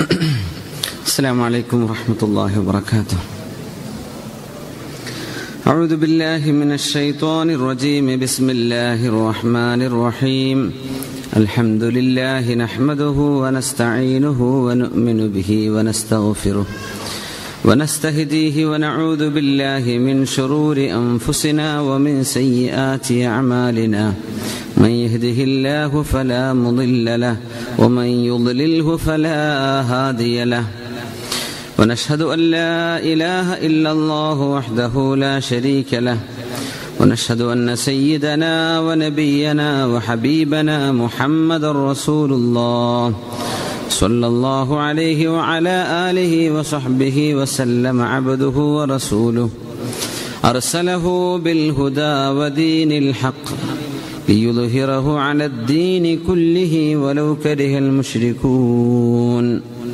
السلام عليكم ورحمة الله وبركاته أعوذ بالله من الشيطان الرجيم بسم الله الرحمن الرحيم الحمد لله نحمده ونستعينه ونؤمن به ونستغفره ونستهديه ونعوذ بالله من شرور أنفسنا ومن سيئات أعمالنا من يهده الله فلا مضل له ومن يضلله فلا هادي له ونشهد أن لا إله إلا الله وحده لا شريك له ونشهد أن سيدنا ونبينا وحبيبنا محمد رسول الله صلى الله عليه وعلى آله وصحبه وسلم عبده ورسوله أرسله بالهدى ودين الحق ليظهره على الدين كله ولو كره المشركون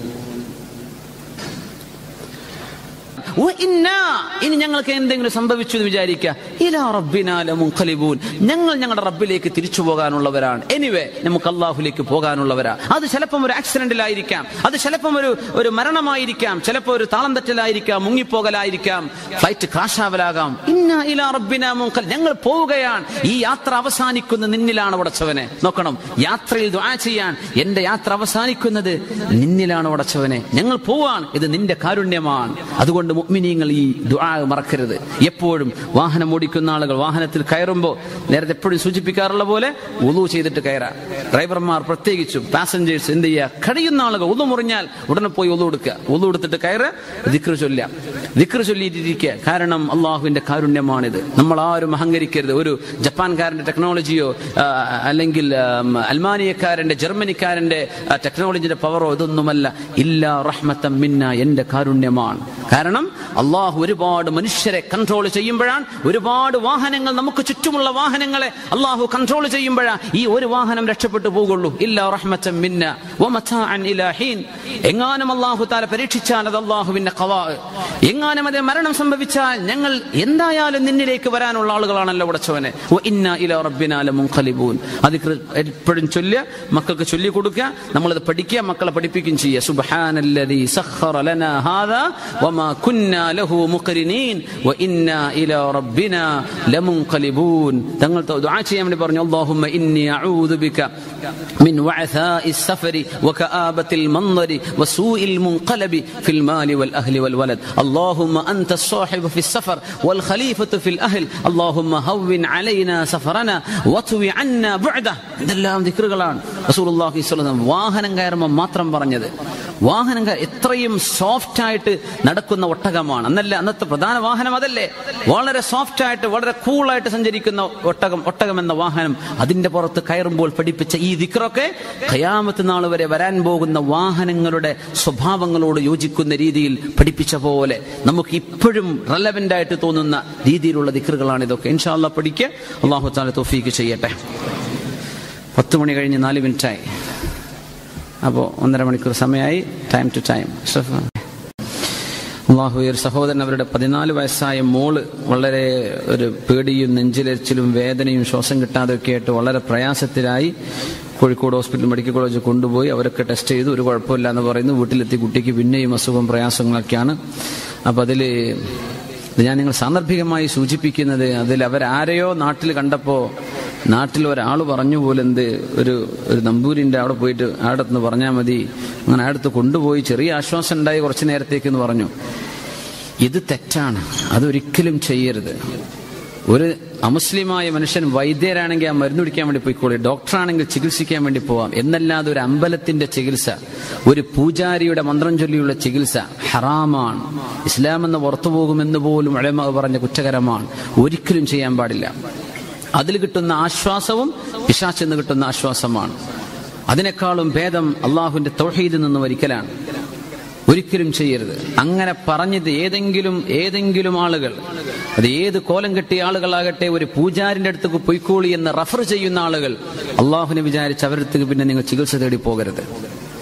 ഇനി ഞങ്ങൾക്ക് എന്തെങ്കിലും സംഭവിച്ചു എന്ന് വിചാരിക്കുക ഇലാ റബ്ബിനാല മുൻഖലിബൂൻ ഞങ്ങൾ ഞങ്ങളുടെ റബ്ബിലേക്ക് തിരിച്ചു പോകാനുള്ളവരാണ് എനിവേ നമുക്ക് അള്ളാഹുലേക്ക് പോകാനുള്ളവരാ അത് ചിലപ്പം ഒരു ആക്സിഡന്റിലായിരിക്കാം അത് ചിലപ്പം ഒരു ഒരു മരണമായിരിക്കാം ചിലപ്പോൾ ഒരു താളം തെറ്റലായിരിക്കാം മുങ്ങിപ്പോകലായിരിക്കാം ഫ്ലൈറ്റ് ക്രാഷ് ആവലാകാം ഇന്ന ഇലാ റബ്ബിന മുൻഖൽ ഞങ്ങൾ പോവുകയാണ് ഈ യാത്ര അവസാനിക്കുന്ന നിന്നിലാണ് ഉടച്ചവനെ നോക്കണം യാത്രയിൽ ദുആ ചെയ്യാൻ എന്റെ യാത്ര അവസാനിക്കുന്നത് നിന്നിലാണ് ഉടച്ചവനെ ഞങ്ങൾ പോവാൻ ഇത് നിന്റെ കാരുണ്യമാണ് അതുകൊണ്ട് മുഅ്മിനീങ്ങൾ ഈ ദുആ മറക്കരുത് എപ്പോഴും വാഹനം ഓടിക്കുന്ന ആളുകൾ വാഹനത്തിൽ കയറുമ്പോൾ നേരത്തെ എപ്പോഴും സൂചിപ്പിക്കാറുള്ള പോലെ ഉളു ചെയ്തിട്ട് കയറാം ഡ്രൈവർമാർ പ്രത്യേകിച്ചും പാസഞ്ചേഴ്സ് എന്ത് ചെയ്യുക കഴിയുന്ന ആളുകൾ ഉളു മുറിഞ്ഞാൽ ഉടനെ പോയി ഉളു എടുക്കുക ഉളു എടുത്തിട്ട് കയറ് ദിക്ർ ചൊല്ലാം ദിക്ർ ചൊല്ലിയിട്ടിരിക്കുക കാരണം അള്ളാഹുവിന്റെ കാരുണ്യമാണിത് നമ്മൾ ആരും അഹങ്കരിക്കരുത് ഒരു ജപ്പാൻകാരന്റെ ടെക്നോളജിയോ അല്ലെങ്കിൽ അൽമാനിയക്കാരന്റെ ജർമ്മനിക്കാരന്റെ ടെക്നോളജിയുടെ പവറോ ഇതൊന്നുമല്ല ഇല്ല റഹ്മത്തം മിന്ന എന്റെ കാരുണ്യമാണ് കാരണം അള്ളാഹു ഒരുപാട് മനുഷ്യരെ കൺട്രോൾ ചെയ്യുമ്പോഴാണ് ഒരുപാട് വാഹനങ്ങൾ നമുക്ക് ചുറ്റുമുള്ള വാഹനങ്ങളെ അള്ളാഹു കൺട്രോൾ ചെയ്യുമ്പോഴാണ് ഈ ഒരു വാഹനം രക്ഷപ്പെട്ടു പോകുള്ളൂ ഇല്ല റഹ്മത്തം മിന്ന വമതാഅൻ ഇലാ ഹീൻ എങ്ങാനും അള്ളാഹു താല പരീക്ഷിച്ചാൽ അത് അള്ളാഹുവിന്റെ കവാ എങ്ങാനും അതേ മരണം സംഭവിച്ചാൽ ഞങ്ങൾ എന്തായാലും നിന്നിലേക്ക് വരാനുള്ള ആളുകളാണല്ലോ ഉടച്ചവനെ ഇന്ന ഇല റബ്ബിനാല മുൻഖലിബൂൻ അത് എപ്പോഴും ചൊല്ലുക മക്കൾക്ക് ചൊല്ലി കൊടുക്കുക നമ്മളത് പഠിക്കുക മക്കളെ പഠിപ്പിക്കുകയും ചെയ്യുക സുബ്ഹാനല്ലദീ സഖറ ലനാ ഹാദാ വമാ കുന്നാ ലഹു മുഖരിനീൻ വഇന്നാ ഇലാ റബ്ബിനാ ലമുൻഖലിബൂൻ തങ്ങൾ ദുആ ചെയ്യാൻ വേണ്ടി പറഞ്ഞു അല്ലാഹുമ്മ ഇന്നി അഊദു ബിക മിൻ വഅഥാഇ السفر وكآبة المنظر وسوء المنقلب في المال والأهل والولد اللهم أنت الصاحب في السفر والخليفة في الأهل اللهم هون علينا سفرنا وطوي عنا بعده ഇതെല്ലാം ദിക്റുകളാണ് റസൂലുള്ളാഹി സ്വല്ലല്ലാഹു അലൈഹി വസല്ലം വാഹനം കയറുമ്പോൾ മാത്രം പറഞ്ഞത് വാഹനം എത്രയും സോഫ്റ്റ് ആയിട്ട് നടക്കുന്ന ഒട്ടകമാണ് അന്നല്ല അന്നത്തെ പ്രധാന വാഹനം അതല്ലേ വളരെ സോഫ്റ്റ് ആയിട്ട് വളരെ കൂളായിട്ട് സഞ്ചരിക്കുന്ന ഒട്ടകം ഒട്ടകം എന്ന വാഹനം അതിന്റെ പുറത്ത് കയറുമ്പോൾ പഠിപ്പിച്ച ഈ ദിക്റൊക്കെ ഖയാമത്ത് നാൾ വരെ വരാൻ പോകുന്ന വാഹനങ്ങളുടെ സ്വഭാവങ്ങളോട് യോജിക്കുന്ന രീതിയിൽ പഠിപ്പിച്ച പോലെ നമുക്ക് ഇപ്പോഴും റെലവെന്റ് ആയിട്ട് തോന്നുന്ന രീതിയിലുള്ള ദിക്റുകളാണ് ഇതൊക്കെ ഇൻഷാല്ല പഠിക്കുക അള്ളാഹു താല തോഫീക്ക് ചെയ്യട്ടെ പത്ത് മണി കഴിഞ്ഞ് നാല് മിനിറ്റായി അപ്പോൾ ഒന്നര മണിക്കൂർ സമയമായി ടൈം ടു ടൈം അള്ളാഹു ഒരു സഹോദരൻ അവരുടെ പതിനാല് വയസ്സായ മോള് വളരെ ഒരു പേടിയും നെഞ്ചിലരിച്ചിലും വേദനയും ശ്വാസം കിട്ടാതെയൊക്കെ ആയിട്ട് വളരെ പ്രയാസത്തിലായി കോഴിക്കോട് ഹോസ്പിറ്റൽ മെഡിക്കൽ കോളേജ് കൊണ്ടുപോയി അവരൊക്കെ ടെസ്റ്റ് ചെയ്തു ഒരു കുഴപ്പമില്ല എന്ന് പറയുന്നു വീട്ടിലെത്തി കുട്ടിക്ക് പിന്നെയും അസുഖം പ്രയാസങ്ങളൊക്കെയാണ് അപ്പം അതിൽ ഞാൻ നിങ്ങൾ സാന്ദർഭികമായി സൂചിപ്പിക്കുന്നത് അതിൽ അവരാരെയോ നാട്ടിൽ കണ്ടപ്പോൾ നാട്ടിൽ ഒരാൾ പറഞ്ഞു പോലെ എന്ത് ഒരു ഒരു നമ്പൂരിൻ്റെ അവിടെ പോയിട്ട് ആടത്തുനിന്ന് പറഞ്ഞാൽ മതി അങ്ങനെ ആടത്ത് കൊണ്ടുപോയി ചെറിയ ആശ്വാസം ഉണ്ടായി കുറച്ച് നേരത്തേക്ക് എന്ന് പറഞ്ഞു ഇത് തെറ്റാണ് അതൊരിക്കലും ചെയ്യരുത് ഒരു അമുസ്ലിമായ മനുഷ്യൻ വൈദ്യരാണെങ്കിൽ ആ മരുന്ന് പിടിക്കാൻ വേണ്ടി പോയിക്കോളി ഡോക്ടറാണെങ്കിൽ ചികിത്സിക്കാൻ വേണ്ടി പോവാം എന്നല്ലാതെ ഒരു അമ്പലത്തിന്റെ ചികിത്സ ഒരു പൂജാരിയുടെ മന്ത്രം ചൊല്ലിയുള്ള ചികിത്സ ഹറാമാണ് ഇസ്ലാം എന്ന് പുറത്തു പോകുമെന്ന് പോലും അഴമ പറഞ്ഞ കുറ്റകരമാണ് ഒരിക്കലും ചെയ്യാൻ പാടില്ല അതിൽ കിട്ടുന്ന ആശ്വാസവും പിശാച്ചെന്ന് കിട്ടുന്ന ആശ്വാസമാണ് അതിനേക്കാളും ഭേദം അള്ളാഹുവിന്റെ തൊഹീദിൽ നിന്ന് ഒരിക്കലാണ് ഒരിക്കലും ചെയ്യരുത് അങ്ങനെ പറഞ്ഞത് ഏതെങ്കിലും ഏതെങ്കിലും ആളുകൾ അത് ഏത് കോലം കെട്ടിയ ആളുകളാകട്ടെ ഒരു പൂജാരിന്റെ അടുത്തേക്ക് പൊയ്ക്കോളി എന്ന് റഫർ ചെയ്യുന്ന ആളുകൾ അള്ളാഹുവിനെ വിചാരിച്ച് അവരടുത്തേക്ക് പിന്നെ നിങ്ങൾ ചികിത്സ തേടി പോകരുത്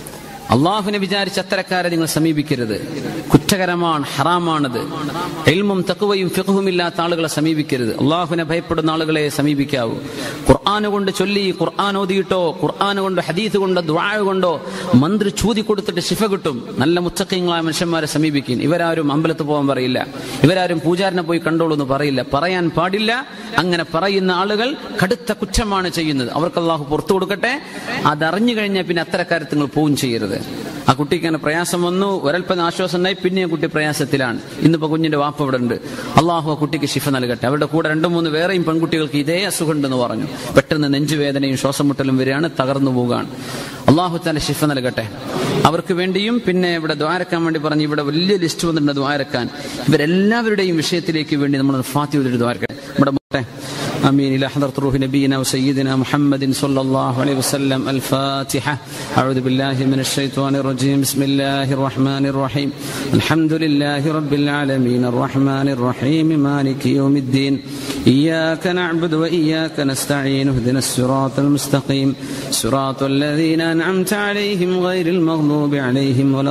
അള്ളാഹുവിനെ വിചാരിച്ച് അത്തരക്കാരെ നിങ്ങൾ സമീപിക്കരുത് കുറ്റകരമാണ് ഹറാമാണത് എൽമും തക്കുവയും ഫിഖും ഇല്ലാത്ത ആളുകളെ സമീപിക്കരുത് അള്ളാഹുവിനെ ഭയപ്പെടുന്ന ആളുകളെ സമീപിക്കാവൂ ഖുർആാന് കൊണ്ട് ചൊല്ലി ഖുർആൻ ഓതിയിട്ടോ ഖുർആൻ കൊണ്ട് ഹദീത്ത് കൊണ്ടോ ദ്വാഴ കൊണ്ടോ മന്ത്രി ചൂതി കൊടുത്തിട്ട് ശിഫ കിട്ടും നല്ല മുച്ചക്കങ്ങളായ മനുഷ്യന്മാരെ സമീപിക്കും ഇവരാരും അമ്പലത്ത് പോകാൻ പറയില്ല ഇവരാരും പൂജാരനെ പോയി കണ്ടോളൂ എന്ന് പറയില്ല പറയാൻ പാടില്ല അങ്ങനെ പറയുന്ന ആളുകൾ കടുത്ത കുറ്റമാണ് ചെയ്യുന്നത് അവർക്ക് അള്ളാഹു പുറത്തു കൊടുക്കട്ടെ അതറിഞ്ഞു കഴിഞ്ഞാൽ പിന്നെ അത്തരക്കാര്യത്തിൽ നിങ്ങൾ പോവും ചെയ്യരുത് ആ കുട്ടിക്ക് അങ്ങനെ പ്രയാസം വന്നു ഒരൽപ്പം ആശ്വാസം ഉണ്ടായി പിന്നെ ആ കുട്ടി പ്രയാസത്തിലാണ് ഇന്നിപ്പോ കുഞ്ഞിന്റെ വാപ്പ ഇവിടെ ഉണ്ട് അള്ളാഹു ആ കുട്ടിക്ക് ശിഫ നൽകട്ടെ അവരുടെ കൂടെ രണ്ടു മൂന്ന് വേറെയും പെൺകുട്ടികൾക്ക് ഇതേ അസുഖം ഉണ്ടെന്ന് പറഞ്ഞു പെട്ടെന്ന് നെഞ്ചുവേദനയും ശ്വാസം മുട്ടലും വരികയാണ് തകർന്നു പോവുകയാണ് അള്ളാഹു താല ശിഫ നൽകട്ടെ അവർക്ക് വേണ്ടിയും പിന്നെ ഇവിടെ ദ്വാരക്കാൻ വേണ്ടി പറഞ്ഞ് ഇവിടെ വലിയ ലിസ്റ്റ് വന്നിട്ടുണ്ട് ദ്വാരക്കാൻ ഇവരെല്ലാവരുടെയും വിഷയത്തിലേക്ക് വേണ്ടി നമ്മൾ ഫാത്തി ഒരു ദ്വാരക്കട്ടെ ഇവിടെ പോട്ടെ امين الى حضره روح نبينا وسيدنا محمد صلى الله عليه وسلم الفاتحه اعوذ بالله من الشيطان الرجيم بسم الله الرحمن الرحيم الحمد لله رب العالمين الرحمن الرحيم مالك يوم الدين اياك نعبد واياك نستعين اهدنا الصراط المستقيم صراط الذين انعمت عليهم غير المغضوب عليهم ولا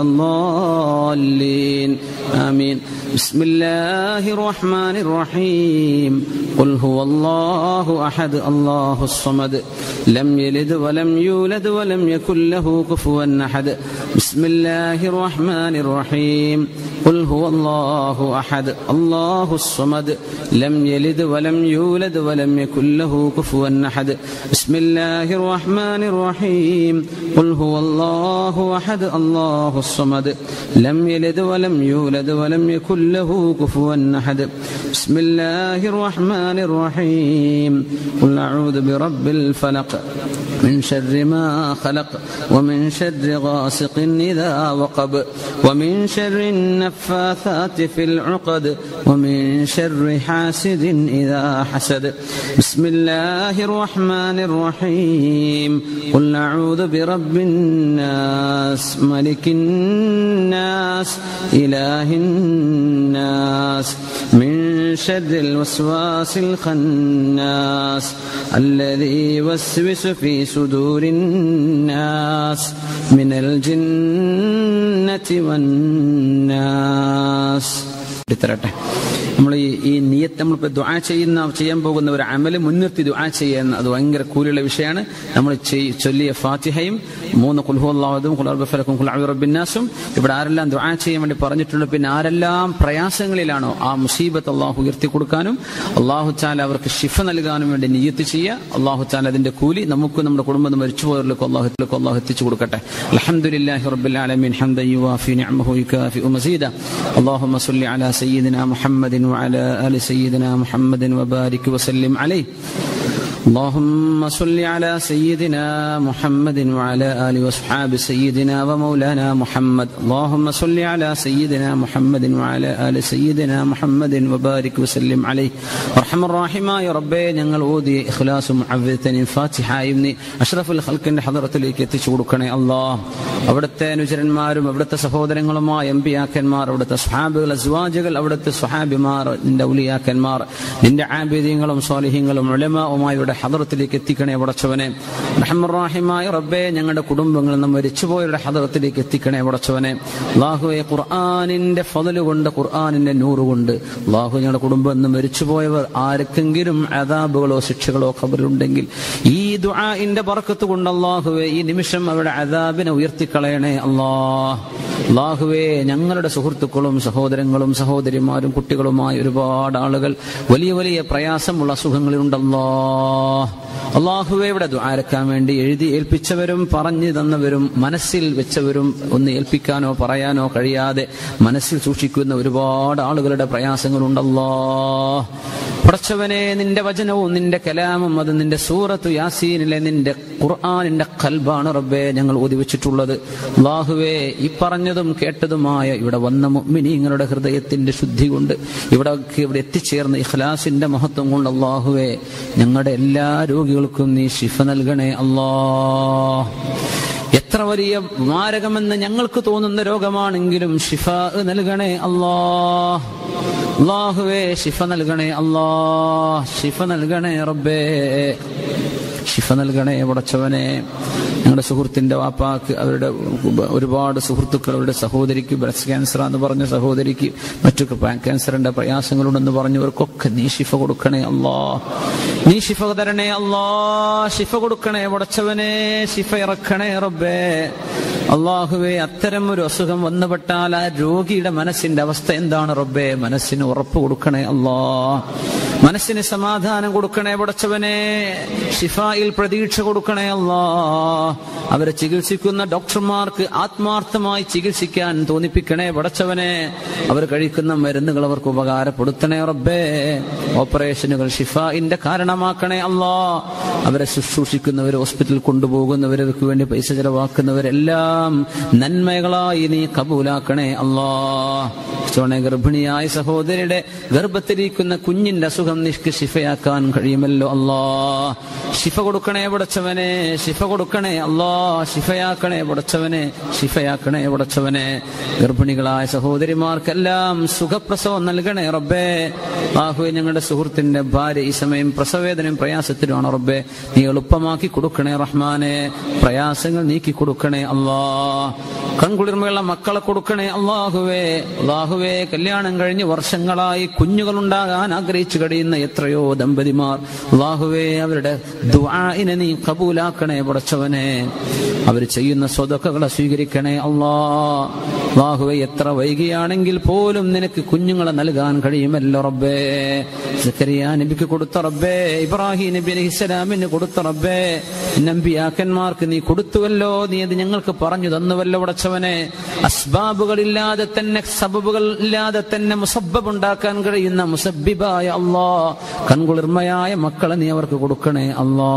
الضالين امين بسم الله الرحمن الرحيم قل هو الله احد الله الصمد لم يلد ولم يولد ولم يكن له كفوا احد بسم الله الرحمن الرحيم قل هو الله احد الله الصمد لم يلد ولم يولد ولم يكن له كفوا احد بسم الله الرحمن الرحيم قل هو الله احد الله الصمد لم يلد ولم يولد ولم يكن له كفوا احد بسم الله الرحمن الرحيم قل اعوذ برب الفلق من شر ما خلق ومن شر غاسق اذا وقب ومن شر النفاثات في العقد ومن شر حاسد اذا حسد بسم الله الرحمن الرحيم قل اعوذ برب الناس ملك الناس اله الناس من شر الوسواس الخناس الذي يوسوس في صدور الناس من الجنة والناس തരട്ടെ നമ്മൾ ഈ ഈ നിയത്ത് നമ്മളിപ്പോൾ ദുആ ചെയ്യുന്ന ചെയ്യാൻ പോകുന്ന ഒരു അമല് മുൻനിർത്തി ദുആ ചെയ്യാൻ അത് ഭയങ്കര കൂലിയുള്ള വിഷയമാണ് നമ്മൾ ചൊല്ലിയ ഫാത്തിഹയും മൂന്ന് കുൽഹുല്ലാവതും കുലർബഫലക്കും കുലബിന്നാസും ഇവിടെ ആരെല്ലാം ദുആ ചെയ്യാൻ വേണ്ടി പറഞ്ഞിട്ടുണ്ട് പിന്നെ ആരെല്ലാം പ്രയാസങ്ങളിലാണോ ആ മുസീബത്ത് അള്ളാഹു ഉയർത്തി കൊടുക്കാനും അള്ളാഹു ചാല അവർക്ക് ഷിഫ നൽകാനും വേണ്ടി നിയത്ത് ചെയ്യുക അള്ളാഹു ചാല അതിന്റെ കൂലി നമുക്ക് നമ്മുടെ കുടുംബം മരിച്ചുപോയവരിലേക്ക് അള്ളാഹുലേക്ക് അള്ളാഹു എത്തിച്ചു കൊടുക്കട്ടെ അലഹമുല്ലാഹി റബ്ബിൽ ആലമീൻ ഹംദൻ യുവാഫി നിഅമഹു യുകാഫി മസീദ اللهم صل على سيدنا محمد وعلى ال سيدنا محمد وبارك وسلم عليه اللهم صل على سيدنا محمد وعلى ال واصحاب سيدنا ومولانا محمد اللهم صل على سيدنا محمد وعلى ال سيدنا محمد وبارك وسلم عليه ارحم الراحمين يا ربي ഞങ്ങൾ ഓതി ഇഖ്ലാസും അവ്യത്തനും ഫാത്തിഹായും നീ അഷ്റഫുൽ ഖൽക്കിന്റെ ഹദറത്തിലേക്ക് എത്തിച്ചു കൊടുക്കണേ അല്ലാഹ് അവിടുത്തെ അനുചരന്മാരും അവിടുത്തെ സഹോദരങ്ങളുമായ എംപിയാക്കന്മാർ അവിടുത്തെ സ്വഹാബികൾ അസ്വാജുകൾ അവിടുത്തെ സ്വഹാബിമാർ നിന്റെ ഉലിയാക്കന്മാർ നിന്റെ ആബിദ്യങ്ങളും സ്വാലിഹ്യങ്ങളും ഉലമാവുമായുടെ ഹദറത്തിലേക്ക് എത്തിക്കണേ പടച്ചവനെ റഹ്മറാഹിമായ റബ്ബെ ഞങ്ങളുടെ കുടുംബങ്ങളിൽ നിന്ന് മരിച്ചുപോയവരുടെ ഹദറത്തിലേക്ക് എത്തിക്കണേ പടച്ചവനെ അള്ളാഹുവെ ഖുർആാനിന്റെ ഫതല് കൊണ്ട് ഖുർആാനിന്റെ നൂറ് കൊണ്ട് അള്ളാഹു ഞങ്ങളുടെ കുടുംബം നിന്ന് മരിച്ചുപോയവർ ആർക്കെങ്കിലും അതാബുകളോ ശിക്ഷകളോ ഖബറിലുണ്ടെങ്കിൽ ഈ ദുആഇന്റെ ബർക്കത്ത് കൊണ്ട് അള്ളാഹുവെ ഈ നിമിഷം അവരുടെ അതാബിനെ ഉയർത്തിക്കളയണേ അള്ളാഹ് അള്ളാഹുവെ ഞങ്ങളുടെ സുഹൃത്തുക്കളും സഹോദരങ്ങളും സഹോദരിമാരും കുട്ടികളുമായ ഒരുപാട് ആളുകൾ വലിയ വലിയ പ്രയാസമുള്ള അസുഖങ്ങളിലുണ്ടല്ലോ അള്ളാഹുവെ ഇവിടെ ദ്വാരക്കാൻ വേണ്ടി എഴുതി ഏൽപ്പിച്ചവരും പറഞ്ഞു തന്നവരും മനസ്സിൽ വെച്ചവരും ഒന്ന് ഏൽപ്പിക്കാനോ പറയാനോ കഴിയാതെ മനസ്സിൽ സൂക്ഷിക്കുന്ന ഒരുപാട് ആളുകളുടെ പ്രയാസങ്ങളുണ്ടല്ലോ പടച്ചവനെ നിന്റെ വചനവും നിന്റെ കലാമും അത് നിന്റെ സൂറത്ത് യാസീനിലെ നിന്റെ ഖുർആാനിന്റെ കൽബാണ് റബ്ബെ ഞങ്ങൾ ഒതിവെച്ചിട്ടുള്ളത് അള്ളാഹുവേ ഈ പറഞ്ഞതും കേട്ടതുമായ ഇവിടെ വന്ന മുഅ്മിനീങ്ങളുടെ ഹൃദയത്തിന്റെ ശുദ്ധി കൊണ്ട് ഇവിടെ ഇവിടെ എത്തിച്ചേർന്ന ഇഖ്ലാസിന്റെ മഹത്വം കൊണ്ട് അള്ളാഹുവേ ഞങ്ങളുടെ എല്ലാ രോഗികൾക്കും നീ ശിഫ നൽകണേ അല്ലാ എത്ര വലിയ മാരകമെന്ന് ഞങ്ങൾക്ക് തോന്നുന്ന രോഗമാണെങ്കിലും ഷിഫ നൽകണേ അല്ലാ അള്ളാഹുവേ ശിഫ നൽകണേ അല്ലാ ശിഫ നൽകണേ റബ്ബേ ഷിഫ നൽകണേ പടച്ചവനെ ഞങ്ങളുടെ സുഹൃത്തിന്റെ വാപ്പാക്ക് അവരുടെ ഒരുപാട് സുഹൃത്തുക്കൾ അവരുടെ സഹോദരിക്ക് ബ്രസ്റ്റ് ക്യാൻസർ എന്ന് പറഞ്ഞ സഹോദരിക്ക് മറ്റൊക്കെ ക്യാൻസറിന്റെ പ്രയാസങ്ങളുണ്ടെന്ന് പറഞ്ഞവർക്കൊക്കെ നീ ഷിഫ കൊടുക്കണേ അല്ലാ നീ ഷിഫ തരണേ അല്ലാ ഷിഫ കൊടുക്കണേ പടച്ചവനെ ഷിഫ ഇറക്കണേ റബ്ബേ അള്ളാഹുവെ അത്തരം ഒരു അസുഖം വന്നുപെട്ടാൽ ആ രോഗിയുടെ മനസ്സിന്റെ അവസ്ഥ എന്താണ് റബ്ബേ മനസ്സിന് ഉറപ്പ് കൊടുക്കണേ അല്ലാ മനസ്സിന് സമാധാനം കൊടുക്കണേ പടച്ചവനെ ഷിഫായിൽ പ്രതീക്ഷ കൊടുക്കണേ അല്ലാ അവരെ ചികിത്സിക്കുന്ന ഡോക്ടർമാർക്ക് ആത്മാർത്ഥമായി ചികിത്സിക്കാൻ തോന്നിപ്പിക്കണേ പടച്ചവനെ അവർ കഴിക്കുന്ന മരുന്നുകൾ അവർക്ക് ഉപകാരപ്പെടുത്തണേ റബ്ബേ ഓപ്പറേഷനുകൾ ഷിഫായിന്റെ കാരണമാക്കണേ അല്ലാ അവരെ ശുശ്രൂഷിക്കുന്നവർ ഹോസ്പിറ്റലിൽ കൊണ്ടുപോകുന്നവർക്ക് വേണ്ടി പൈസ ചെലവാക്കുന്നവരെല്ലാം നന്മകളായി നീ കബൂലാക്കണേ അല്ലാ ചോണെ ഗർഭിണിയായ സഹോദരിയുടെ ഗർഭത്തിരിക്കുന്ന കുഞ്ഞിന്റെ അസുഖം നിഷ്ക്ക് ശിഫയാക്കാൻ കഴിയുമല്ലോ അല്ലാ ശിഫ കൊടുക്കണേ പടച്ചവനെ ശിഫ കൊടുക്കണേ അല്ലാ ശിഫയാക്കണേ പടച്ചവനെ ശിഫയാക്കണേ പടച്ചവനെ ഗർഭിണികളായ സഹോദരിമാർക്കെല്ലാം സുഖപ്രസവം നൽകണേ റബ്ബേ ബാഹുവെ ഞങ്ങളുടെ സുഹൃത്തിന്റെ ഭാര്യ ഈ സമയം പ്രസവേദനയും പ്രയാസത്തിലുമാണ് റബ്ബേ നീ എളുപ്പമാക്കി കൊടുക്കണേ റഹ്മാനെ പ്രയാസങ്ങൾ നീക്കി കൊടുക്കണേ അല്ലാ കൺകുളിർമയുള്ള മക്കളെ കൊടുക്കണേ അള്ളാഹുവേ അള്ളാഹുവേ കല്യാണം കഴിഞ്ഞ് വർഷങ്ങളായി കുഞ്ഞുങ്ങൾ ഉണ്ടാകാൻ ആഗ്രഹിച്ചു കഴിയുന്ന എത്രയോ ദമ്പതിമാർ അള്ളാഹുവേ അവരുടെ ദുആഇനെ നീ കബൂലാക്കണേ പടച്ചവനെ അവർ ചെയ്യുന്ന സ്വതക്കകളെ സ്വീകരിക്കണേ അള്ളാ അള്ളാഹുവെ എത്ര വൈകിയാണെങ്കിൽ പോലും നിനക്ക് കുഞ്ഞുങ്ങളെ നൽകാൻ കഴിയുമല്ലോ റബ്ബേ സക്കരിയ നബിക്ക് കൊടുത്ത റബ്ബേ ഇബ്രാഹിം നബി അലഹിസ്സലാമിന് കൊടുത്ത റബ്ബേ നമ്പിയാക്കന്മാർക്ക് നീ കൊടുത്തുവല്ലോ നീ അത് ഞങ്ങൾക്ക് പറഞ്ഞു തന്നുവല്ലോ ഉടച്ചവനെ അസ്ബാബുകളില്ലാതെ തന്നെ സബബുകൾ ഇല്ലാതെ തന്നെ മുസബ്ബബ് ഉണ്ടാക്കാൻ കഴിയുന്ന മുസബിബായ അള്ളാ കൺകുളിർമയായ മക്കളെ നീ അവർക്ക് കൊടുക്കണേ അള്ളാ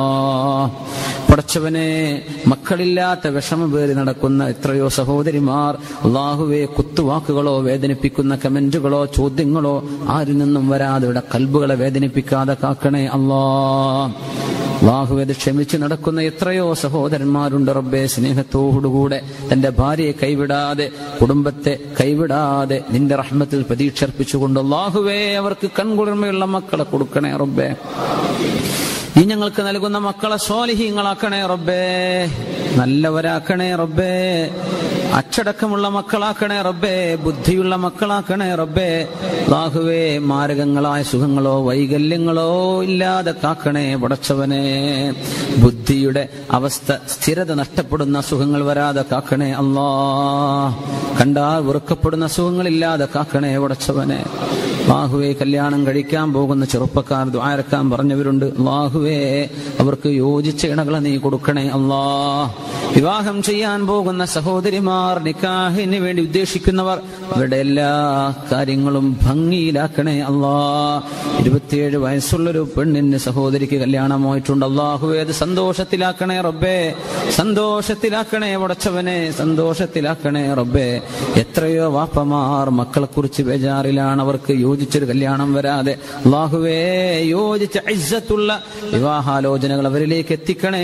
പടച്ചവനെ മക്കളില്ലാത്ത വിഷമം പേറി നടക്കുന്ന എത്രയോ സഹോദരിമാർ അള്ളാഹുവെ കുത്തുവാക്കുകളോ വേദനിപ്പിക്കുന്ന കമന്റുകളോ ചോദ്യങ്ങളോ ആരിൽ നിന്നും വരാതെ ഇവിടെ കൽബുകളെ വേദനിപ്പിക്കാതെ കാക്കണേ അള്ളാ അള്ളാഹുവത് ക്ഷമിച്ച് നടക്കുന്ന എത്രയോ സഹോദരന്മാരുണ്ട് റബ്ബെ സ്നേഹത്തോടുകൂടെ തന്റെ ഭാര്യയെ കൈവിടാതെ കുടുംബത്തെ കൈവിടാതെ നിന്റെ റഹ്മത്തിൽ പ്രതീക്ഷ അർപ്പിച്ചുകൊണ്ട് അള്ളാഹുവേ അവർക്ക് കൺകുളിർമയുള്ള മക്കളെ കൊടുക്കണേ റബ്ബെ നീ ഞങ്ങൾക്ക് നൽകുന്ന മക്കളെ സ്വാലിഹീങ്ങളാക്കണേ റബ്ബേ നല്ലവരാക്കണേ റബ്ബേ അച്ചടക്കമുള്ള മക്കളാക്കണേ റബ്ബേ ബുദ്ധിയുള്ള മക്കളാക്കണേ റബ്ബേ ലാഹുവേ മാരകങ്ങളായ സുഖങ്ങളോ വൈകല്യങ്ങളോ ഇല്ലാതെ കാക്കണേ പടച്ചവനെ ബുദ്ധിയുടെ അവസ്ഥ സ്ഥിരത നഷ്ടപ്പെടുന്ന സുഖങ്ങൾ വരാതെ കാക്കണേ അല്ലാ കണ്ടാൽ വെറുക്കപ്പെടുന്ന സുഖങ്ങളില്ലാതെ കാക്കണേ പടച്ചവനെ ലാഹുവെ കല്യാണം കഴിക്കാൻ പോകുന്ന ചെറുപ്പക്കാർ ദ്വാരക്കാൻ പറഞ്ഞവരുണ്ട് ലാഹുവേ അവർക്ക് യോജിച്ച ഇണകളെ നീ കൊടുക്കണേ അല്ലാ വിവാഹം ചെയ്യാൻ പോകുന്ന സഹോദരിമാർ നിക്കാഹിന് വേണ്ടി ഉദ്ദേശിക്കുന്നവർ അവരുടെ എല്ലാ കാര്യങ്ങളും ഭംഗിയിലാക്കണേ അല്ലാ ഇരുപത്തിയേഴ് വയസ്സുള്ളൊരു പെണ്ണിന് സഹോദരിക്ക് കല്യാണമായിട്ടുണ്ട് അള്ളാഹുവേ അത് സന്തോഷത്തിലാക്കണേ റബ്ബേ സന്തോഷത്തിലാക്കണേ ഉടച്ചവനെ സന്തോഷത്തിലാക്കണേ റബ്ബേ എത്രയോ വാപ്പമാർ മക്കളെ കുറിച്ച് ബേജാറിലാണ് അവർക്ക് യോജിച്ചൊരു കല്യാണം വരാതെ അള്ളാഹുവേ യോജിച്ച ഇജ്ജത്തുള്ള വിവാഹാലോചനകൾ അവരിലേക്ക് എത്തിക്കണേ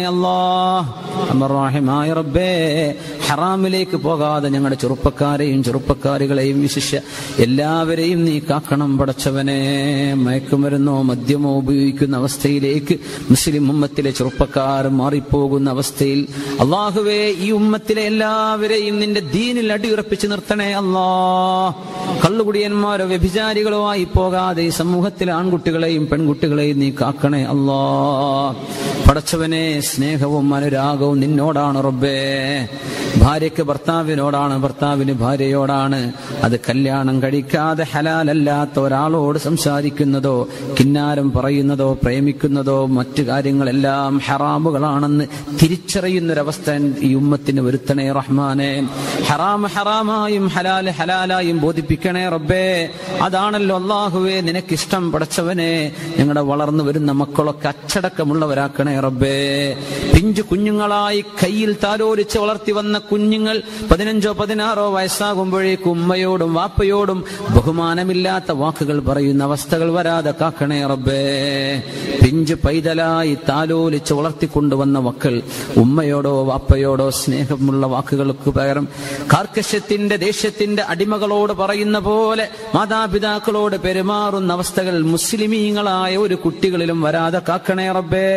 അള്ളാഹ് റബ്ബേ ഹറാമിലേക്ക് പോകാതെ ഞങ്ങളുടെ ചെറുപ്പക്കാരെയും ചെറുപ്പക്കാരികളെയും വിശിഷ്യ എല്ലാവരെയും നീ കാക്കണം പടച്ചവനെ മയക്കുമരുന്നോ മദ്യമോ ഉപയോഗിക്കുന്ന അവസ്ഥയിലേക്ക് മുസ്ലിം ഉമ്മത്തിലെ ചെറുപ്പക്കാർ മാറിപ്പോകുന്ന അവസ്ഥയിൽ അള്ളാഹുവേ ഈ ഉമ്മത്തിലെ എല്ലാവരെയും നിന്റെ ദീനിൽ അടിയുറപ്പിച്ച് നിർത്തണേ അല്ലാ കള്ളുകുടിയന്മാരോ വ്യഭിചാരികളോ ആയി പോകാതെ ഈ സമൂഹത്തിലെ ആൺകുട്ടികളെയും പെൺകുട്ടികളെയും നീ കാക്കണേ അല്ലാ പടച്ചവനെ സ്നേഹവും അനുരാഗവും നിന്നോടാണ് റബ്ബേ ഭാര്യയ്ക്ക് ഭർത്താവിനോടാണ് ഭർത്താവിന് ഭാര്യയോടാണ് അത് കല്യാണം കഴിക്കാതെ ഹലാലല്ലാത്ത ഒരാളോട് സംസാരിക്കുന്നതോ കിന്നാരം പറയുന്നതോ പ്രേമിക്കുന്നതോ മറ്റു കാര്യങ്ങളെല്ലാം ഹറാമുകളാണെന്ന് തിരിച്ചറിയുന്നൊരവസ്ഥ ഈ ഉമ്മത്തിന് വരുത്തണേ റഹ്മാനെ ഹറാം ഹറാമായും ഹലാൽ ഹലാലായും ബോധിപ്പിക്കണേ റബ്ബേ അതാണല്ലോ അള്ളാഹുവേ നിനക്കിഷ്ടം പടച്ചവനെ ഞങ്ങളുടെ വളർന്നു വരുന്ന മക്കളൊക്കെ അച്ചടക്കമുള്ളവരാക്കണേ റബ്ബേ പിഞ്ചു കുഞ്ഞുങ്ങളായി കയ്യിൽ താലോലിച്ച് വളർത്തി വന്ന കുഞ്ഞുങ്ങൾ പതിനഞ്ചോ പതിനാറോ വയസ്സാകുമ്പോഴേക്കും ഉമ്മയോടും വാപ്പയോടും ബഹുമാനമില്ലാത്ത വാക്കുകൾ പറയുന്ന അവസ്ഥകൾ വരാതെ കാക്കണേ റബ്ബേ പിഞ്ചു പൈതലായി താലോലിച്ച് വളർത്തിക്കൊണ്ടുവന്ന മക്കൾ ഉമ്മയോടോ വാപ്പയോടോ സ്നേഹമുള്ള വാക്കുകൾക്ക് പകരം കാർക്കശ്യത്തിന്റെ ദേഷ്യത്തിന്റെ അടിമകളോട് പറയുന്ന പോലെ മാതാപിതാക്കളോട് പെരുമാറുന്ന അവസ്ഥകൾ മുസ്ലിമീങ്ങളായ ഒരു കുട്ടികളിലും വരാതെ കാക്കണേ റബ്ബേ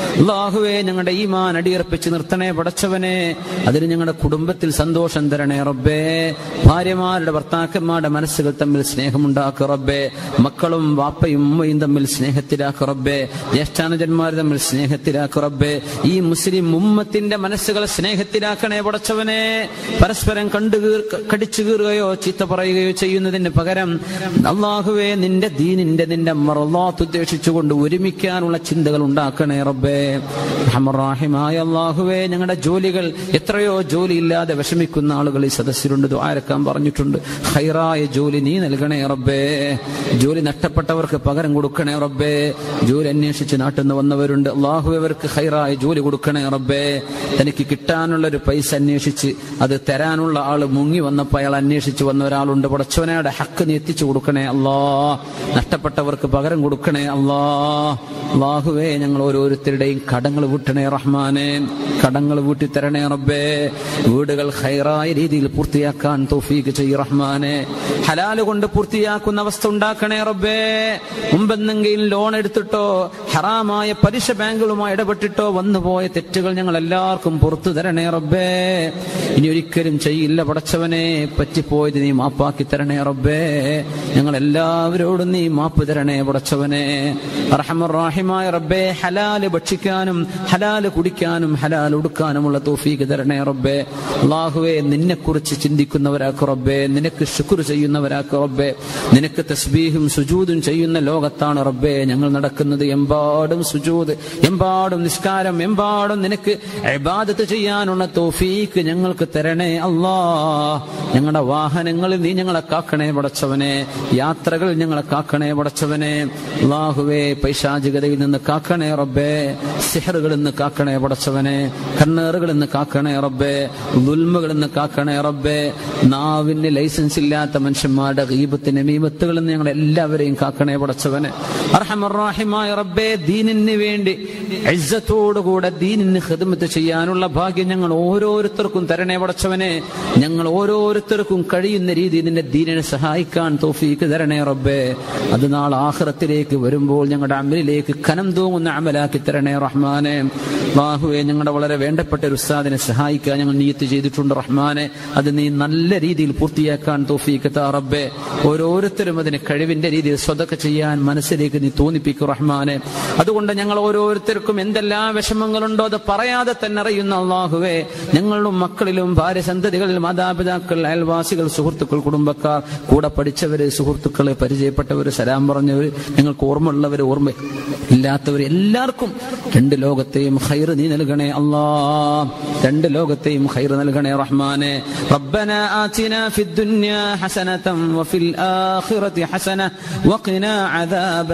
അള്ളാഹുവേ ഞങ്ങളുടെ ഈമാൻ അടിയർപ്പിച്ച് നിർത്തണേ പടച്ചവനെ അതിന് ഞങ്ങളുടെ കുടുംബത്തിൽ സന്തോഷം തരണേ റബ്ബേ ഭാര്യമാരുടെ ഭർത്താക്കന്മാരുടെ മനസ്സുകൾ തമ്മിൽ സ്നേഹമുണ്ടാക്കുക റബ്ബേ മക്കളും വാപ്പയും ഉമ്മയും തമ്മിൽ സ്നേഹത്തിലാക്കുക റബ്ബേ ജ്യേഷ്ഠാനുജന്മാർ തമ്മിൽ സ്നേഹത്തിലാക്കുക റബ്ബേ ഈ മുസ്ലിം ഉമ്മത്തിന്റെ മനസ്സുകളെ സ്നേഹത്തിലാക്കണേ പടച്ചവനെ പരസ്പരം കണ്ടു കടിച്ചു കീറുകയോ ചീത്ത പറയുകയോ ചെയ്യുന്നതിന് പകരം അള്ളാഹുവേ നിന്റെ ദീനിന്റെ നിന്റെ മറലാത്ത് ഉദ്ദേശിച്ചുകൊണ്ട് ഒരുമിക്കാനുള്ള ചിന്തകൾ ഉണ്ടാക്കണേ റബ്ബേ റഹ്മറാഹിമായ അള്ളാഹുവേ ഞങ്ങളുടെ ജോലികൾ എത്രയോ ജോലി ഇല്ലാതെ വിഷമിക്കുന്ന ആളുകൾ ഈ സദസ്സിലുണ്ട് ദ്വാരക്കാൻ പറഞ്ഞിട്ടുണ്ട് ഹൈറായ ജോലി നീ നൽകണേ റബ്ബേ ജോലി നഷ്ടപ്പെട്ടവർക്ക് പകരം കൊടുക്കണേ റബ്ബേ ജോലി അന്വേഷിച്ച് നാട്ടിൽ നിന്ന് വന്നവരുണ്ട് അള്ളാഹു അവർക്ക് ഹൈറായ ജോലി കൊടുക്കണേ റബ്ബേ തനിക്ക് കിട്ടാനുള്ള ഒരു പൈസ അന്വേഷിച്ച് അത് തരാനുള്ള ആള് മുങ്ങി വന്നപ്പോൾ അയാൾ അന്വേഷിച്ച് വന്ന ഒരാളുണ്ട് പടച്ചവനയുടെ ഹക്ക് നീ എത്തിച്ചു കൊടുക്കണേ അല്ലാ നഷ്ടപ്പെട്ടവർക്ക് പകരം കൊടുക്കണേ അല്ലാ അള്ളാഹുവേ ഞങ്ങൾ ഓരോരുത്തരുടെയും കടങ്ങൾ വീട്ടണേ റഹ്മാനെ കടങ്ങൾ വീട്ടി തരണേ റബ്ബേ വീടുകൾ ഹൈറായ രീതിയിൽ പൂർത്തിയാക്കാൻ തൗഫീക്ക് ചെയ്യ റഹ്മാനെ ഹലാല് കൊണ്ട് പൂർത്തിയാക്കുന്ന അവസ്ഥ ഉണ്ടാക്കണേ റബ്ബേ മുമ്പെന്തെങ്കിലും ലോൺ എടുത്തിട്ടോ ഹറാമായ പലിശ ബാങ്കുകളുമായി ഇടപെട്ടിട്ടോ വന്നുപോയ തെറ്റുകൾ ഞങ്ങൾ എല്ലാവർക്കും പുറത്തു തരണേ റബ്ബേ ഇനി ഒരിക്കലും ചെയ്യില്ല പടച്ചവനെ പറ്റിപ്പോയത് നീ മാപ്പാക്കി തരണേ റബ്ബേ ഞങ്ങൾ എല്ലാവരോടും നീ മാപ്പ് തരണേ പടച്ചവനെ റഹമുറാഹിമായ റബ്ബേ ഹലാല് ഭക്ഷിക്കാനും ഹലാല് കുടിക്കാനും ഹലാൽ ഉടുക്കാനുമുള്ള തോഫീക്ക് തരണേ റബ്ബേ അള്ളാഹുവെ നിന്നെ കുറിച്ച് ചിന്തിക്കുന്നവരാക്ക് റബ്ബേ നിനക്ക് ശുക്ർ ചെയ്യുന്നവരാക്ക് റബ്ബേ നിനക്ക് തസ്ബീഹും സുജൂദും ചെയ്യുന്ന ലോകത്താണ് റബ്ബേ ഞങ്ങൾ നടക്കുന്നത് എമ്പാടും സുജൂദ് എമ്പാടും നിസ്കാരം എമ്പാടും നിനക്ക് ഇബാദത്ത് ചെയ്യാനുള്ള തോഫീക്ക് ഞങ്ങൾക്ക് തരണേ അല്ലാ ഞങ്ങളുടെ വാഹനങ്ങളിൽ നീ ഞങ്ങളെ കാക്കണേ പടച്ചവനെ യാത്രകളിൽ ഞങ്ങളെ കാക്കണേ പടച്ചവനെ അള്ളാഹുവേ പൈശാചികതയിൽ നിന്ന് കാക്കണേ റബ്ബേ സിഹറുകളിൽ നിന്ന് കാക്കണേ പടച്ചവനെ കണ്ണേറുകളിൽ നിന്ന് കാക്കണേ റബ്ബേ ദുൽമകളിൽ നിന്ന് കാക്കണേ റബ്ബേ നാവിന് ലൈസൻസ് ഇല്ലാത്ത മനുഷ്യന്മാരുടെ ഗീപത്തിന് മീമത്തുകളിൽ നിന്ന് ഞങ്ങൾ എല്ലാവരെയും കാക്കണേ പടച്ചവനെ അർഹമറാഹിമായ റബ്ബേ ദീനിന് വേണ്ടി ഇജ്ജത്തോടുകൂടെ ദീനിന് ഹിദ്മത്ത് ചെയ്യാനുള്ള ഭാഗ്യം ഞങ്ങൾ ഓരോരുത്തർക്കും തരണേ പടച്ചവനെ ഞങ്ങൾ ഓരോരുത്തർക്കും കഴിയുന്ന രീതിയിൽ നിന്റെ ദീനിനെ സഹായിക്കാൻ തോഫീക്ക് തരണേ റബ്ബേ അത് നാളെ ആഹ്റത്തിലേക്ക് വരുമ്പോൾ ഞങ്ങളുടെ അമലിലേക്ക് കനം തൂങ്ങുന്ന അമലാക്കി തരണേ റഹ്മാനെ ബാഹുവെ ഞങ്ങളുടെ വളരെ വേണ്ടപ്പെട്ട ഒരു ഉസ്താദിനെ സഹായിക്കാൻ ഞങ്ങൾ നീയത്ത് ചെയ്തിട്ടുണ്ട് റഹ്മാനെ അത് നീ നല്ല രീതിയിൽ പൂർത്തിയാക്കാൻ തോഫീക്ക് താ റബ്ബേ ഓരോരുത്തരും അതിന് കഴിവിന്റെ രീതിയിൽ സ്വതൊക്കെ ചെയ്യാൻ മനസ്സിലേക്ക് നീ തോന്നിപ്പിക്കും റഹ്മാനെ അതുകൊണ്ട് ഞങ്ങൾ ഓരോരുത്തർക്കും എന്തെല്ലാം വിഷമങ്ങളുണ്ടോ അത് പറയാതെ തന്നെ അറിയുന്ന അള്ളാഹുവേ ഞങ്ങളും മക്കളിലും ഭാര്യ സന്തതികളിൽ മാതാപിതാക്കൾ അയൽവാസികൾ സുഹൃത്തുക്കൾ കുടുംബക്കാർ കൂടെ പഠിച്ചവര് സുഹൃത്തുക്കള് പരിചയപ്പെട്ടവര് സലാം പറഞ്ഞവര് ഞങ്ങൾക്ക് ഓർമ്മയുള്ളവര് ഓർമ്മ ഇല്ലാത്തവര് എല്ലാവർക്കും രണ്ട് ലോകത്തെയും ഹൈർ നീ നൽകണേ അല്ലാ രണ്ട് ലോകത്തെയും ഹൈർ നൽകണേ റഹ്മാനെ ربنا آتنا في الدنيا حسنة وفي الآخرة حسنة وقنا عذاب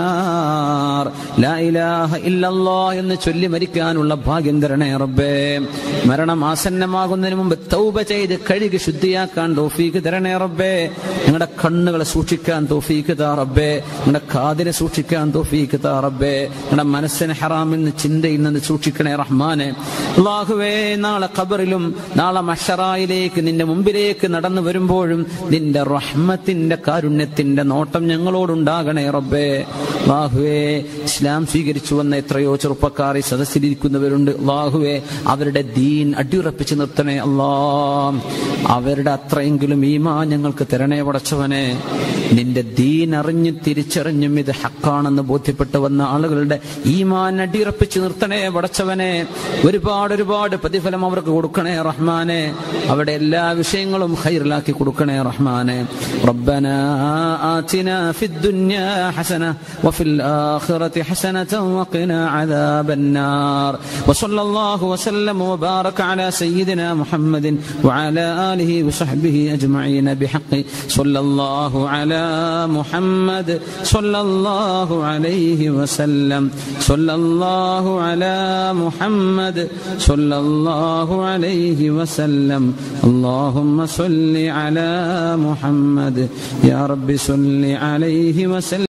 النار لا إله إلا الله എന്ന് ചൊല്ലി മരിക്കാനുള്ള ഭാഗ്യം തരണേ റബ്ബേ മരണം ആസന്നമാകുന്നതിന് മുമ്പ് തൗബ ചെയ്ത് കഴുകി ശുദ്ധിയാക്കാൻ തോഫീക്ക് തരണേ റബ്ബേ ഞങ്ങളുടെ കണ്ണുകളെ സൂക്ഷിക്കാൻ തോഫീക്ക് താ റബ്ബേ ഞങ്ങളുടെ കാതിനെ സൂക്ഷിക്കാൻ തോഫീക്ക് താ റബ്ബേ ഞങ്ങളുടെ മനസ്സിനെ ഹറാമിൽ നിന്ന് ചിന്തയിൽ നിന്ന് സൂക്ഷിക്കണേ റഹ്മാനെ അള്ളാഹുവേ നാളെ ഖബറിലും നാളെ മഷറായിലേക്ക് നിന്റെ മുമ്പിലേക്ക് നടന്നു വരുമ്പോഴും നിന്റെ റഹ്മത്തിന്റെ കാരുണ്യത്തിന്റെ നോട്ടം ഞങ്ങളോടുണ്ടാകണേ റബ്ബേ അള്ളാഹുവേ ഇസ്ലാം സ്വീകരിച്ചു വന്ന എത്രയോ ചെറുപ്പക്കാർ ഈ സദസ്സിലിരിക്കുന്നവരുണ്ട് അള്ളാഹുവേ അവരുടെ ദീൻ അടിയുറപ്പിച്ച് നിർത്തണേ അല്ലാ അവരുടെ അത്രയെങ്കിലും ഈമാ ഞങ്ങൾക്ക് തരണേ പടച്ചവനെ നിന്റെ ദീൻ അറിഞ്ഞ് തിരിച്ചറിഞ്ഞും ഇത് ഹക്കാണെന്ന് ബോധ്യപ്പെട്ടു വന്ന ആളുകളുടെ ഈമാൻ അടിയുറപ്പിച്ച് നിർത്തണേ പടച്ചവനെ ഒരുപാട് ഒരുപാട് പ്രതിഫലം അവർക്ക് കൊടുക്കണേ റഹ്മാനെ അവിടെ എല്ലാ വിഷയങ്ങളും ഹൈറിലാക്കി കൊടുക്കണേ റഹ്മാനെ ربنا آتنا في الدنيا حسنة وفي الآخرة حسنة وقنا عذاب النار وصلى الله وسلم وبارك على سيدنا محمد وعلى آله وصحبه أجمعين بحق صلى الله على محمد صلى الله عليه وسلم صلى الله على محمد صلى الله عليه وسلم اللهم صل على محمد يا رب صل عليه وسلم